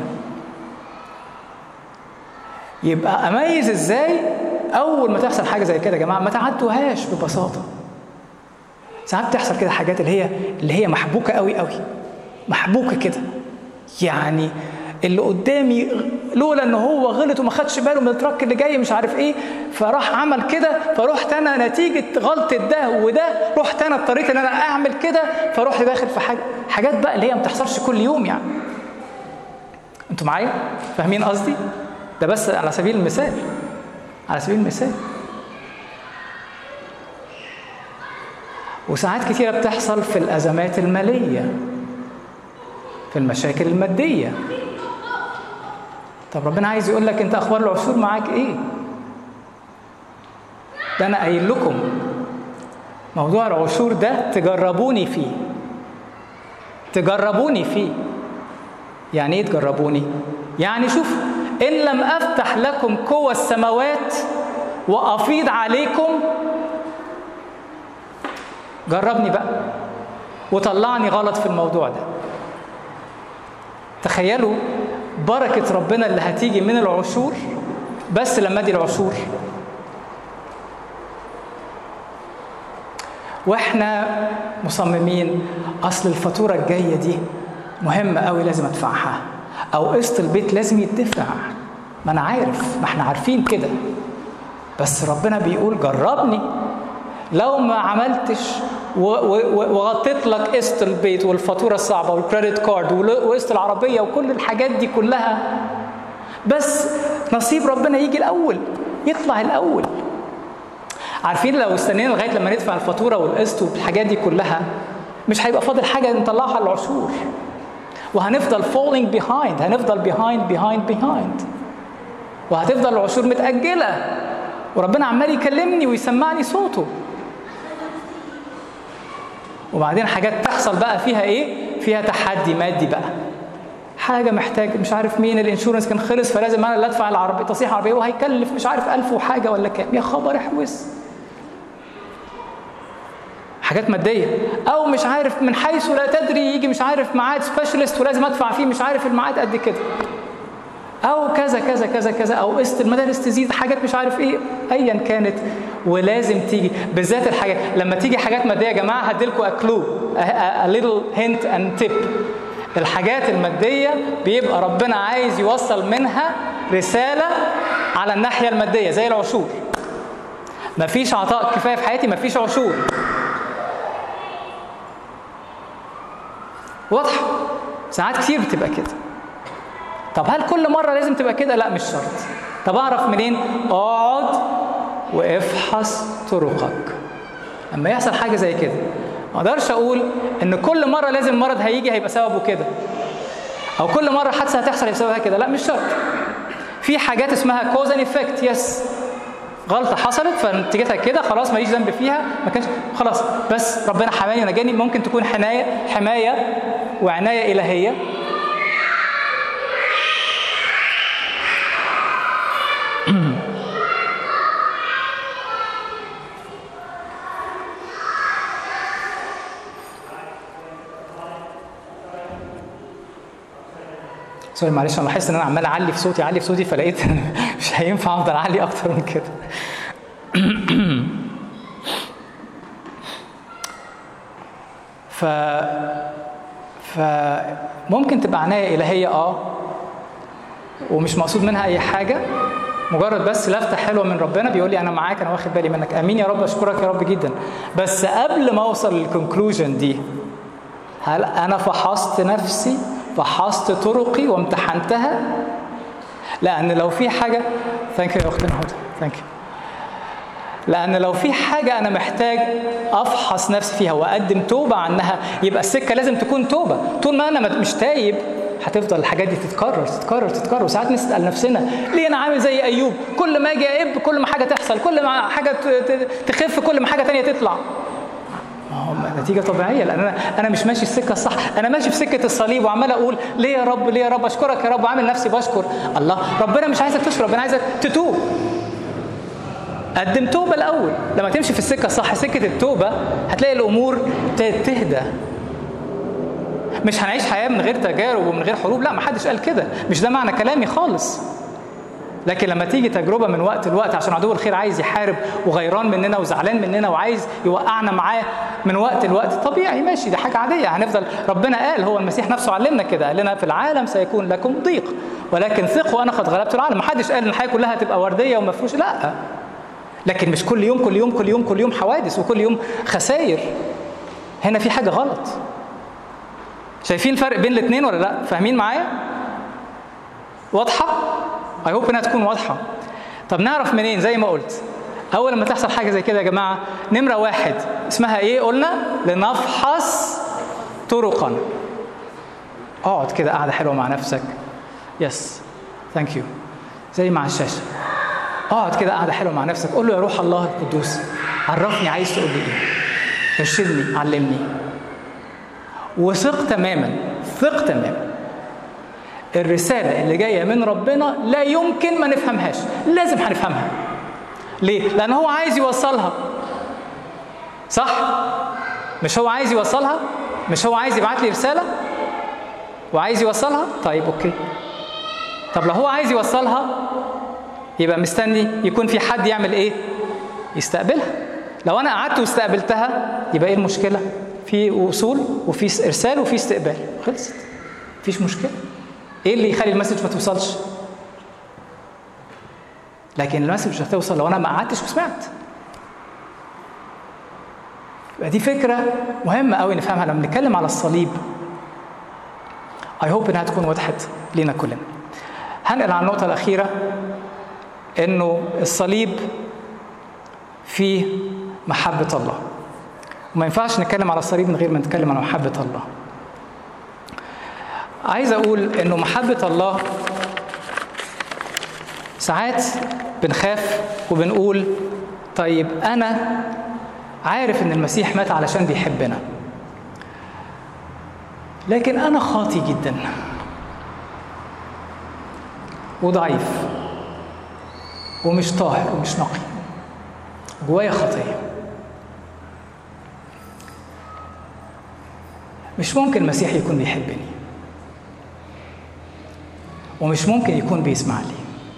يبقى اميز ازاي اول ما تحصل حاجه زي كده يا جماعه ما تعدوهاش ببساطه ساعات بتحصل كده حاجات اللي هي اللي هي محبوكه قوي قوي محبوكه كده يعني اللي قدامي لولا ان هو غلط وما خدش باله من التراك اللي جاي مش عارف ايه فراح عمل كده فرحت انا نتيجه غلطه ده وده رحت انا اضطريت ان انا اعمل كده فرحت داخل في حاجه حاجات بقى اللي هي ما بتحصلش كل يوم يعني انتوا معايا فاهمين قصدي ده بس على سبيل المثال على سبيل المثال وساعات كثيرة بتحصل في الأزمات المالية في المشاكل المادية طب ربنا عايز يقول لك أنت أخبار العشور معاك إيه؟ ده أنا قايل لكم موضوع العشور ده تجربوني فيه تجربوني فيه يعني إيه تجربوني؟ يعني شوف إن لم أفتح لكم قوى السماوات وأفيض عليكم جربني بقى وطلعني غلط في الموضوع ده تخيلوا بركة ربنا اللي هتيجي من العشور بس لما ادي العشور واحنا مصممين اصل الفاتورة الجاية دي مهمة قوي لازم ادفعها او قسط البيت لازم يدفع ما انا عارف ما احنا عارفين كده بس ربنا بيقول جربني لو ما عملتش وغطيت لك قسط البيت والفاتوره الصعبه والكريدت كارد وقسط العربيه وكل الحاجات دي كلها بس نصيب ربنا يجي الاول يطلع الاول عارفين لو استنينا لغايه لما ندفع الفاتوره والقسط والحاجات دي كلها مش هيبقى فاضل حاجه نطلعها العشور وهنفضل falling behind هنفضل behind behind behind وهتفضل العشور متأجلة وربنا عمال يكلمني ويسمعني صوته وبعدين حاجات تحصل بقى فيها ايه فيها تحدي مادي بقى حاجه محتاج مش عارف مين الانشورنس كان خلص فلازم انا اللي ادفع العربيه تصحيح العربيه وهيكلف مش عارف ألف وحاجه ولا كام يا خبر احوس حاجات ماديه او مش عارف من حيث لا تدري يجي مش عارف ميعاد سبيشالست ولازم ادفع فيه مش عارف الميعاد قد كده او كذا كذا كذا كذا او قسط المدارس تزيد حاجات مش عارف ايه ايا كانت ولازم تيجي بالذات الحاجات لما تيجي حاجات ماديه يا جماعه هديلكم كلو a little hint and tip الحاجات الماديه بيبقى ربنا عايز يوصل منها رساله على الناحيه الماديه زي العشور مفيش عطاء كفايه في حياتي مفيش عشور واضحه ساعات كتير بتبقى كده طب هل كل مرة لازم تبقى كده؟ لا مش شرط. طب أعرف منين؟ اقعد وافحص طرقك. لما يحصل حاجة زي كده ما أقدرش أقول إن كل مرة لازم المرض هيجي هيبقى سببه كده. أو كل مرة حادثة هتحصل هيبقى سببها كده، لا مش شرط. في حاجات اسمها كوز اند افكت يس غلطة حصلت فنتيجتها كده خلاص ماليش ذنب فيها ما كانش خلاص بس ربنا حماني ونجاني ممكن تكون حماية حماية وعناية إلهية سوري معلش انا لاحظت ان انا عمال اعلي في صوتي اعلي في صوتي فلقيت مش هينفع افضل اعلي اكتر من كده ف فممكن تبقى عناية إلهية اه ومش مقصود منها أي حاجة مجرد بس لفتة حلوة من ربنا بيقول لي أنا معاك أنا واخد بالي منك أمين يا رب أشكرك يا رب جدا بس قبل ما أوصل للكونكلوجن دي هل أنا فحصت نفسي فحصت طرقي وامتحنتها لأن لو في حاجة ثانك يو يا أختنا هدى ثانك يو لأن لو في حاجة أنا محتاج أفحص نفسي فيها وأقدم توبة عنها يبقى السكة لازم تكون توبة طول ما أنا مش تايب هتفضل الحاجات دي تتكرر تتكرر تتكرر وساعات نسأل نفسنا ليه أنا عامل زي أيوب كل ما أجي أئب كل ما حاجة تحصل كل ما حاجة تخف كل ما حاجة تانية تطلع ما هو نتيجة طبيعية لأن أنا أنا مش ماشي السكة الصح، أنا ماشي في سكة الصليب وعمال أقول ليه يا رب ليه يا رب أشكرك يا رب وعامل نفسي بشكر، الله ربنا مش عايزك تشكر ربنا عايزك تتوب. قدم توبة الأول، لما تمشي في السكة الصح سكة التوبة هتلاقي الأمور تهدى. مش هنعيش حياة من غير تجارب ومن غير حروب، لا ما حدش قال كده، مش ده معنى كلامي خالص. لكن لما تيجي تجربه من وقت لوقت عشان عدو الخير عايز يحارب وغيران مننا وزعلان مننا وعايز يوقعنا معاه من وقت لوقت طبيعي ماشي دي حاجه عاديه هنفضل ربنا قال هو المسيح نفسه علمنا كده قال لنا في العالم سيكون لكم ضيق ولكن ثقوا انا قد غلبت العالم ما حدش قال ان الحياه كلها تبقى ورديه وما فيهوش لا لكن مش كل يوم كل يوم كل يوم كل يوم حوادث وكل يوم خسائر هنا في حاجه غلط شايفين الفرق بين الاثنين ولا لا فاهمين معايا واضحه اي هوب انها تكون واضحه طب نعرف منين زي ما قلت اول لما تحصل حاجه زي كده يا جماعه نمره واحد اسمها ايه قلنا لنفحص طرقا اقعد كده قاعده حلوه مع نفسك يس ثانك يو زي مع الشاشه اقعد كده قاعده حلوه مع نفسك قول له يا روح الله القدوس عرفني عايز تقول لي ايه ارشدني علمني وثق تماما ثق تماما الرسالة اللي جاية من ربنا لا يمكن ما نفهمهاش لازم هنفهمها ليه؟ لأن هو عايز يوصلها صح؟ مش هو عايز يوصلها؟ مش هو عايز يبعت لي رسالة؟ وعايز يوصلها؟ طيب أوكي طب لو هو عايز يوصلها يبقى مستني يكون في حد يعمل إيه؟ يستقبلها لو أنا قعدت واستقبلتها يبقى إيه المشكلة؟ في وصول وفي إرسال وفي استقبال خلصت مفيش مشكلة ايه اللي يخلي المسج ما توصلش لكن المسج مش هتوصل لو انا ما قعدتش وسمعت يبقى دي فكره مهمه قوي نفهمها لما بنتكلم على الصليب اي هوب انها تكون وضحت لينا كلنا هنقل على النقطه الاخيره انه الصليب فيه محبه الله وما ينفعش نتكلم على الصليب من غير ما نتكلم على محبه الله عايز اقول انه محبه الله ساعات بنخاف وبنقول طيب انا عارف ان المسيح مات علشان بيحبنا لكن انا خاطي جدا وضعيف ومش طاهر ومش نقي جوايا خطيه مش ممكن المسيح يكون بيحبني ومش ممكن يكون بيسمع لي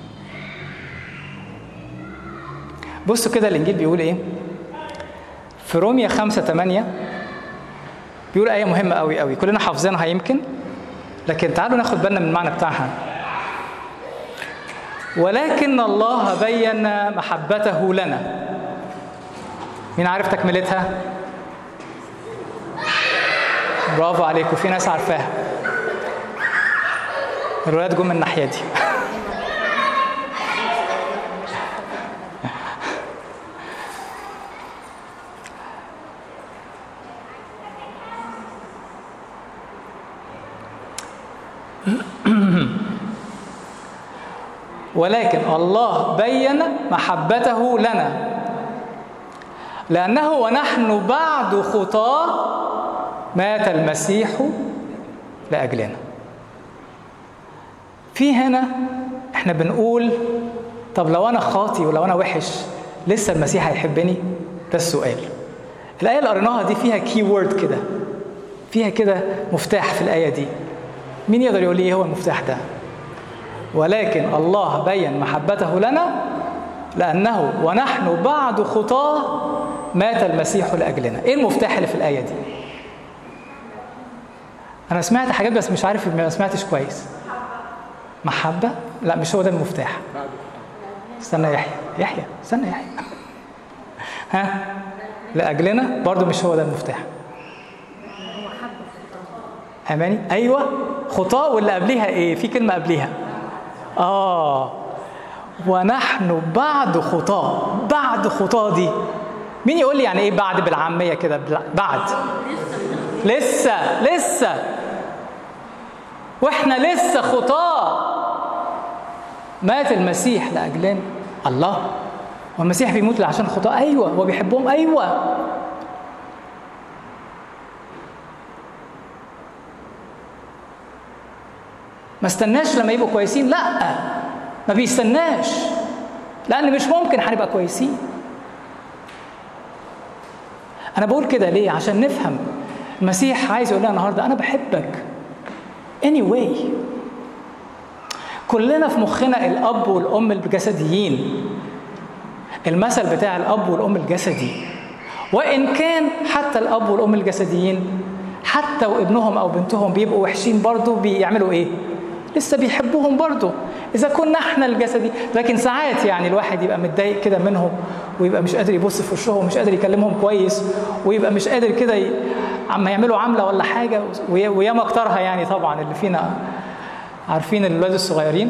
بصوا كده الانجيل بيقول ايه في روميا 5 8 بيقول آية مهمة قوي قوي كلنا حافظينها يمكن لكن تعالوا ناخد بالنا من المعنى بتاعها ولكن الله بين محبته لنا مين عارف تكملتها؟ برافو عليكم في ناس عارفاها الولاد جم من الناحية دي ولكن الله بين محبته لنا لأنه ونحن بعد خطاه مات المسيح لأجلنا في هنا احنا بنقول طب لو أنا خاطي ولو أنا وحش لسه المسيح هيحبني ده السؤال الآية اللي قريناها دي فيها كي وورد كده فيها كده مفتاح في الآية دي مين يقدر يقول لي ايه هو المفتاح ده ولكن الله بين محبته لنا لأنه ونحن بعد خطاه مات المسيح لأجلنا إيه المفتاح اللي في الآية دي أنا سمعت حاجات بس مش عارف ما سمعتش كويس محبة لا مش هو ده المفتاح استنى يحيى يحيى استنى يحيى ها لأجلنا برضو مش هو ده المفتاح أماني أيوة خطاء واللي قبليها إيه في كلمة قبليها آه ونحن بعد خطاة بعد خطاة دي مين يقول لي يعني ايه بعد بالعامية كده بعد لسه لسه واحنا لسه خطاة مات المسيح لأجلنا الله والمسيح بيموت عشان خطاة أيوة هو بيحبهم أيوة ما استناش لما يبقوا كويسين لا ما بيستناش لان مش ممكن هنبقى كويسين انا بقول كده ليه عشان نفهم المسيح عايز يقول لنا النهارده انا بحبك anyway كلنا في مخنا الاب والام الجسديين المثل بتاع الاب والام الجسدي وان كان حتى الاب والام الجسديين حتى وابنهم او بنتهم بيبقوا وحشين برضه بيعملوا ايه لسه بيحبوهم برضه اذا كنا احنا الجسدي لكن ساعات يعني الواحد يبقى متضايق كده منهم ويبقى مش قادر يبص في وشهم ومش قادر يكلمهم كويس ويبقى مش قادر كده ي... عم يعملوا عمله ولا حاجه وياما اكترها يعني طبعا اللي فينا عارفين الولاد الصغيرين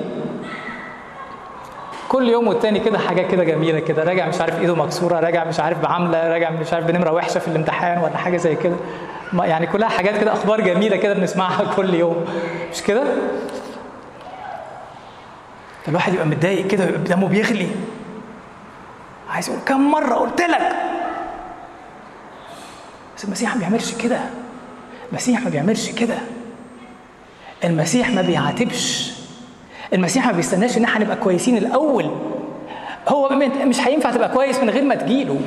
كل يوم والتاني كده حاجات كده جميله كده راجع مش عارف ايده مكسوره راجع مش عارف بعمله راجع مش عارف بنمره وحشه في الامتحان ولا حاجه زي كده يعني كلها حاجات كده اخبار جميله كده بنسمعها كل يوم مش كده الواحد يبقى متضايق كده ويبقى دمه بيغلي عايز يقول كم مره قلت لك بس المسيح ما بيعملش كده المسيح ما بيعملش كده المسيح ما بيعاتبش المسيح ما بيستناش ان احنا نبقى كويسين الاول هو مش هينفع تبقى كويس من غير ما تجيله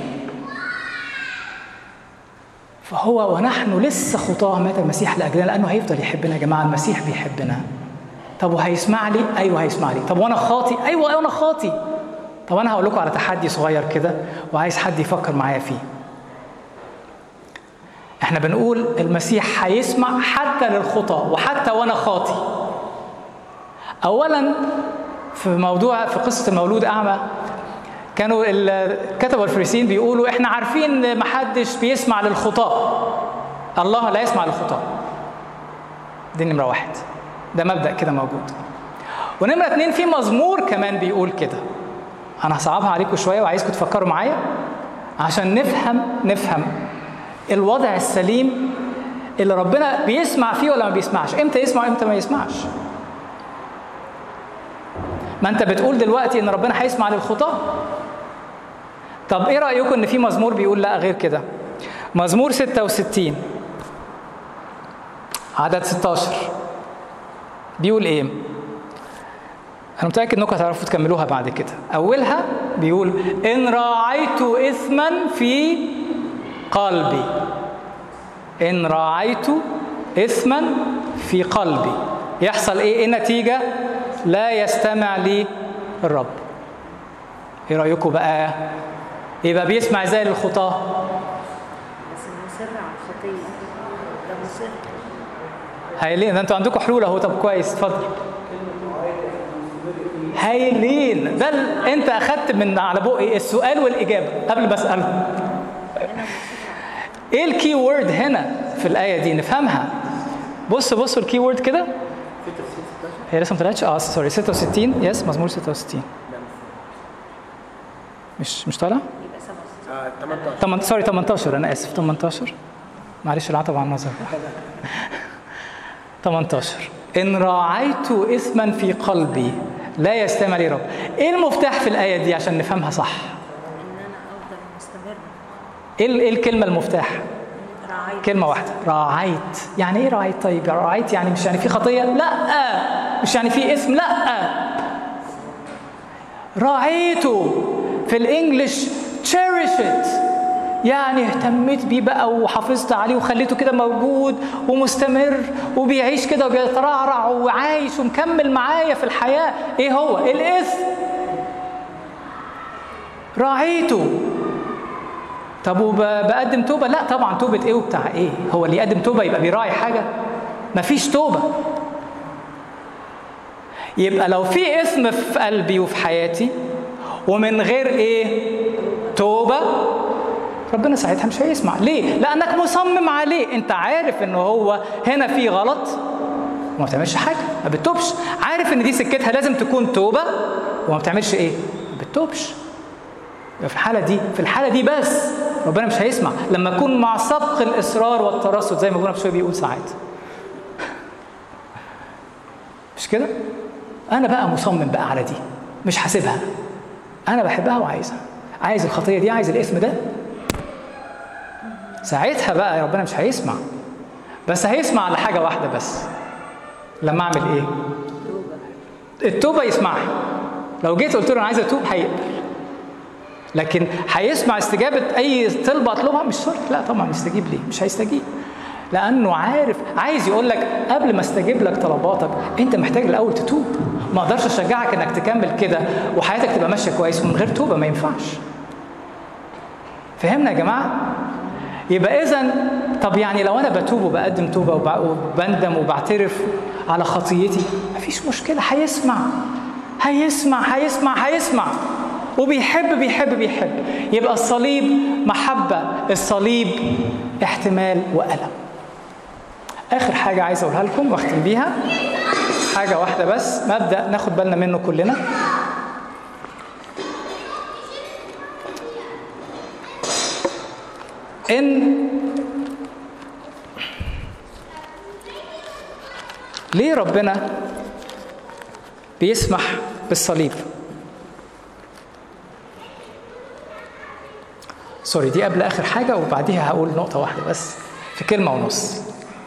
فهو ونحن لسه خطاه مات المسيح لاجلنا لانه هيفضل يحبنا يا جماعه المسيح بيحبنا طب وهيسمع لي ايوه هيسمع لي طب وانا خاطي ايوه انا خاطي طب انا هقول لكم على تحدي صغير كده وعايز حد يفكر معايا فيه احنا بنقول المسيح هيسمع حتى للخطى وحتى وانا خاطي اولا في موضوع في قصه المولود اعمى كانوا الكتبه الفريسيين بيقولوا احنا عارفين ان محدش بيسمع للخطاه الله لا يسمع للخطاه دي نمره واحد ده مبدا كده موجود ونمره اتنين في مزمور كمان بيقول كده انا هصعبها عليكم شويه وعايزكم تفكروا معايا عشان نفهم نفهم الوضع السليم اللي ربنا بيسمع فيه ولا ما بيسمعش امتى يسمع امتى ما يسمعش ما انت بتقول دلوقتي ان ربنا هيسمع للخطاه طب ايه رايكم ان في مزمور بيقول لا غير كده مزمور 66 عدد 16 بيقول ايه انا متاكد انكم هتعرفوا تكملوها بعد كده اولها بيقول ان راعيت اثما في قلبي ان راعيت اثما في قلبي يحصل ايه النتيجه لا يستمع لي الرب ايه رايكم بقى يبقى بيسمع ازاي للخطاه
بس مصر على الخطيه ده مصر
هايلين ده انتوا عندكم حلول اهو طب كويس اتفضل هايلين ده ال... انت اخدت من على بقي السؤال والاجابه قبل ما اساله ايه الكي وورد هنا في الايه دي نفهمها بص بصوا الكي وورد كده هي لسه ما طلعتش اه سوري 66 يس مزمور 66 مش مش طالع؟
يبقى 67
18
8 سوري 18 انا اسف 18 معلش العتب على النظر 18 ان راعيت اثما في قلبي لا يستمع لي رب ايه المفتاح في الايه دي عشان نفهمها صح
ان انا افضل مستمر
ايه ال- إيه الكلمه المفتاح
راعيت
كلمه واحده راعيت يعني ايه راعيت طيب يا راعيت يعني مش يعني في خطيه لا مش يعني في اسم لا راعيته في الانجليش cherish it يعني اهتميت بيه بقى وحافظت عليه وخليته كده موجود ومستمر وبيعيش كده وبيترعرع وعايش ومكمل معايا في الحياة ايه هو الاثم راعيته طب وبقدم توبة لا طبعا توبة ايه وبتاع ايه هو اللي يقدم توبة يبقى بيراعي حاجة مفيش توبة يبقى لو في اسم في قلبي وفي حياتي ومن غير ايه توبه ربنا ساعتها مش هيسمع ليه لانك مصمم عليه انت عارف ان هو هنا في غلط وما بتعملش حاجه ما بتتوبش عارف ان دي سكتها لازم تكون توبه وما بتعملش ايه ما بتتوبش يبقى في الحاله دي في الحاله دي بس ربنا مش هيسمع لما اكون مع سبق الاصرار والترصد زي ما ابونا بشويه بيقول ساعات مش كده انا بقى مصمم بقى على دي مش حاسبها انا بحبها وعايزها عايز الخطيه دي عايز الاسم ده ساعتها بقى ربنا مش هيسمع بس هيسمع على حاجه واحده بس لما اعمل ايه التوبه يسمعها لو جيت قلت له انا عايز اتوب هيقبل لكن هيسمع استجابه اي طلبه اطلبها مش شرط لا طبعا يستجيب ليه مش هيستجيب لانه عارف عايز يقول لك قبل ما استجيب لك طلباتك انت محتاج الاول تتوب ما اقدرش اشجعك انك تكمل كده وحياتك تبقى ماشيه كويس ومن غير توبه ما ينفعش فهمنا يا جماعه يبقى اذا طب يعني لو انا بتوب وبقدم توبه وب- وبندم وبعترف على خطيتي مفيش مشكله هيسمع هيسمع هيسمع هيسمع وبيحب بيحب بيحب يبقى الصليب محبه الصليب احتمال والم اخر حاجه عايز اقولها لكم واختم بيها حاجه واحده بس مبدا ناخد بالنا منه كلنا ان ليه ربنا بيسمح بالصليب سوري دي قبل اخر حاجه وبعديها هقول نقطه واحده بس في كلمه ونص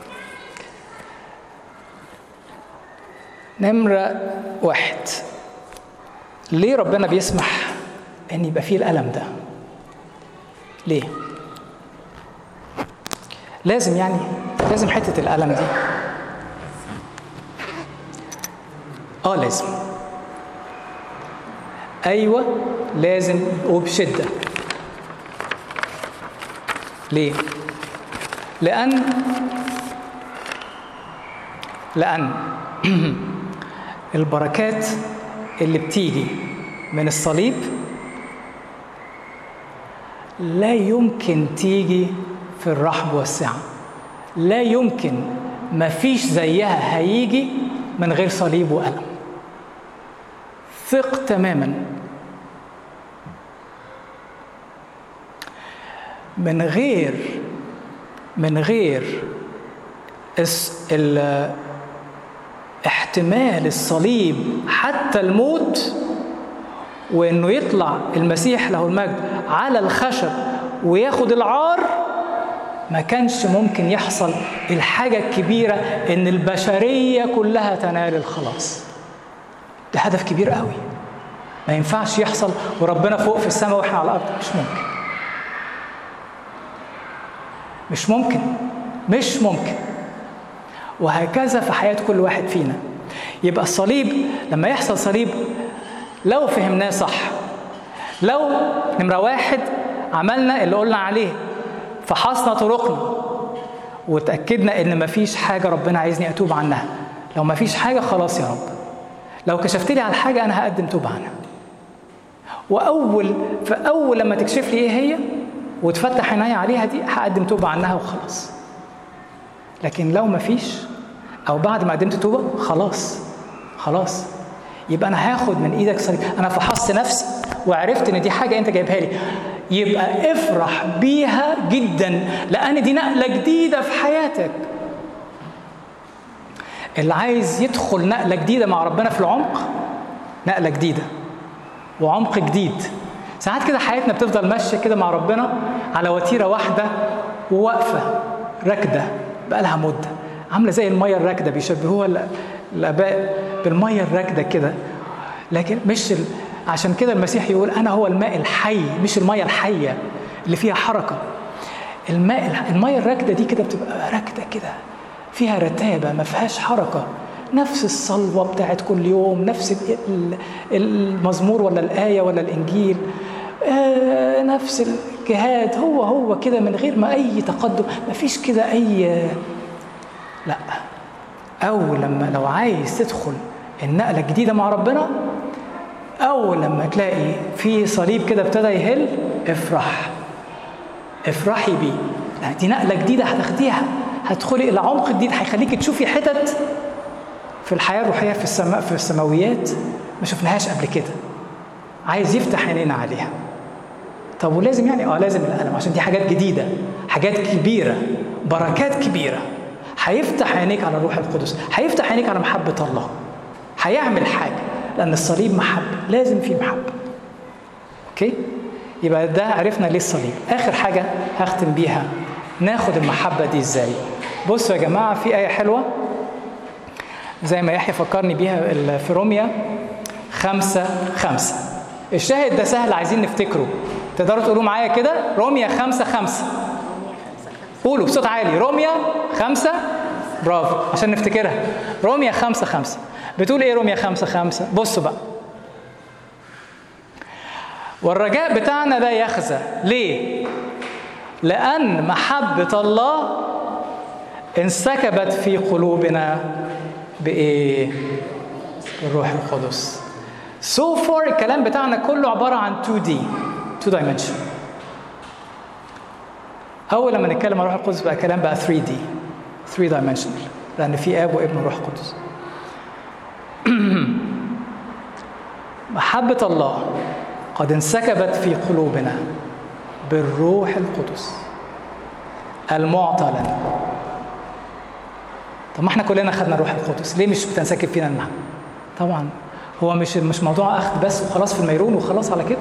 نمرة واحد ليه ربنا بيسمح ان يبقى فيه الألم ده ليه لازم يعني لازم حتة الألم دي اه لازم ايوه لازم وبشدة ليه لأن لأن البركات اللي بتيجي من الصليب لا يمكن تيجي في الرحب والسعة لا يمكن مفيش زيها هيجي من غير صليب وألم ثق تماما من غير من غير الس- ال- احت- احتمال الصليب حتى الموت وانه يطلع المسيح له المجد على الخشب وياخد العار ما كانش ممكن يحصل الحاجة الكبيرة ان البشرية كلها تنال الخلاص ده هدف كبير قوي ما ينفعش يحصل وربنا فوق في السماء واحنا على الارض مش ممكن مش ممكن مش ممكن وهكذا في حياة كل واحد فينا يبقى الصليب لما يحصل صليب لو فهمناه صح لو نمرة واحد عملنا اللي قلنا عليه فحصنا طرقنا وتأكدنا إن مفيش حاجة ربنا عايزني أتوب عنها لو مفيش حاجة خلاص يا رب لو كشفت لي على حاجة أنا هقدم توبة عنها وأول فأول لما تكشف لي إيه هي وتفتح عيني عليها دي هقدم توبة عنها وخلاص لكن لو مفيش أو بعد ما قدمت توبة خلاص خلاص يبقى أنا هاخد من إيدك صليب أنا فحصت نفسي وعرفت إن دي حاجة أنت جايبها لي يبقى افرح بيها جدا لأن دي نقلة جديدة في حياتك اللي عايز يدخل نقلة جديدة مع ربنا في العمق نقلة جديدة وعمق جديد ساعات كده حياتنا بتفضل ماشية كده مع ربنا على وتيرة واحدة وواقفة راكدة بقالها مدة عاملة زي المية الراكدة بيشبهوها الآباء بالمية الراكدة كده لكن مش ال... عشان كده المسيح يقول أنا هو الماء الحي مش المية الحية اللي فيها حركة الماء المية الراكدة دي كده بتبقى راكدة كده فيها رتابة ما فيهاش حركة نفس الصلوة بتاعت كل يوم نفس المزمور ولا الآية ولا الإنجيل آه نفس الجهاد هو هو كده من غير ما أي تقدم ما فيش كده أي لا أو لما لو عايز تدخل النقلة الجديدة مع ربنا أول لما تلاقي في صليب كده ابتدى يهل افرح افرحي بيه دي نقلة جديدة هتاخديها هتدخلي إلى عمق جديد هيخليكي تشوفي حتت في الحياة الروحية في السماء في السماويات ما شفناهاش قبل كده عايز يفتح عينينا عليها طب ولازم يعني اه لازم القلم عشان دي حاجات جديدة حاجات كبيرة بركات كبيرة هيفتح عينيك على الروح القدس هيفتح عينيك على محبة الله هيعمل حاجة لأن الصليب محبة لازم فيه محبة أوكي يبقى ده عرفنا ليه الصليب آخر حاجة هختم بيها ناخد المحبة دي إزاي بصوا يا جماعة في آية حلوة زي ما يحيى فكرني بيها في روميا خمسة خمسة الشاهد ده سهل عايزين نفتكره تقدروا تقولوا معايا كده روميا خمسة خمسة قولوا بصوت عالي روميا خمسة برافو عشان نفتكرها روميا خمسة خمسة بتقول ايه روميا خمسة خمسة بصوا بقى والرجاء بتاعنا لا يخزى ليه لأن محبة الله انسكبت في قلوبنا بإيه؟ بالروح القدس. So far الكلام بتاعنا كله عبارة عن 2D 2 dimension. أول لما نتكلم عن الروح القدس بقى كلام بقى 3D 3 dimensional لأن في آب وابن وروح قدس. محبة الله قد انسكبت في قلوبنا بالروح القدس المعطى لنا طب ما احنا كلنا خدنا الروح القدس ليه مش بتنسكب فينا المحبه طبعا هو مش مش موضوع اخذ بس وخلاص في الميرون وخلاص على كده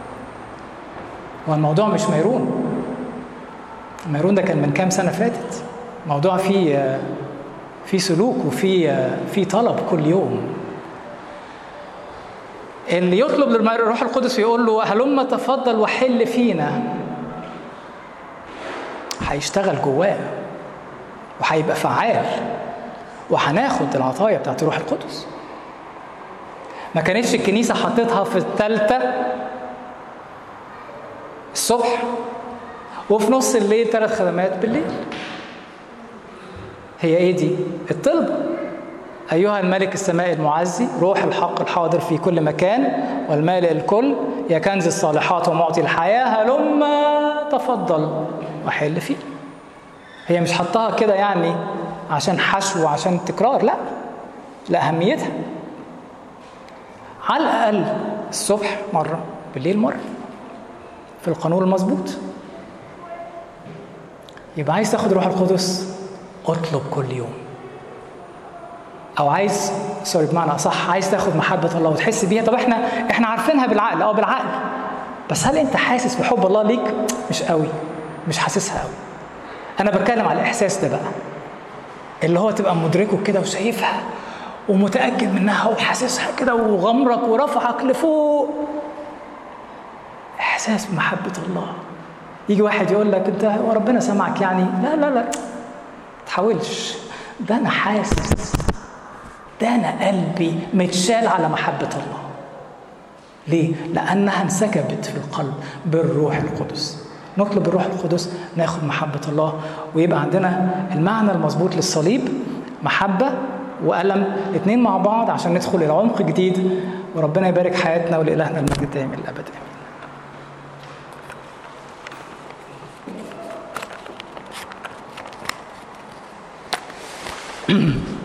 هو الموضوع مش ميرون الميرون ده كان من كام سنه فاتت موضوع فيه في سلوك وفي في طلب كل يوم اللي يطلب للروح القدس يقول له هلم تفضل وحل فينا هيشتغل جواه وهيبقى فعال وهناخد العطايا بتاعت الروح القدس ما كانتش الكنيسة حطيتها في الثالثة الصبح وفي نص الليل ثلاث خدمات بالليل هي ايه دي؟ الطلبة أيها الملك السماء المعزي روح الحق الحاضر في كل مكان والمالئ الكل يا كنز الصالحات ومعطي الحياة هلم تفضل وحل فيه هي مش حطها كده يعني عشان حشو وعشان تكرار لا لأهميتها على الأقل الصبح مرة بالليل مرة في القانون المظبوط يبقى عايز تاخد روح القدس اطلب كل يوم او عايز سوري بمعنى اصح عايز تاخد محبه الله وتحس بيها طب احنا احنا عارفينها بالعقل اه بالعقل بس هل انت حاسس بحب الله ليك مش قوي مش حاسسها قوي انا بتكلم على الاحساس ده بقى اللي هو تبقى مدركه كده وشايفها ومتاكد منها وحاسسها كده وغمرك ورفعك لفوق احساس بمحبه الله يجي واحد يقول لك انت هو ربنا سمعك يعني لا لا لا تحاولش ده انا حاسس ده انا قلبي متشال على محبه الله ليه لانها انسكبت في القلب بالروح القدس نطلب الروح القدس ناخد محبه الله ويبقى عندنا المعنى المظبوط للصليب محبه والم الاثنين مع بعض عشان ندخل الى عمق جديد وربنا يبارك حياتنا ولالهنا المجد دائم الابد امين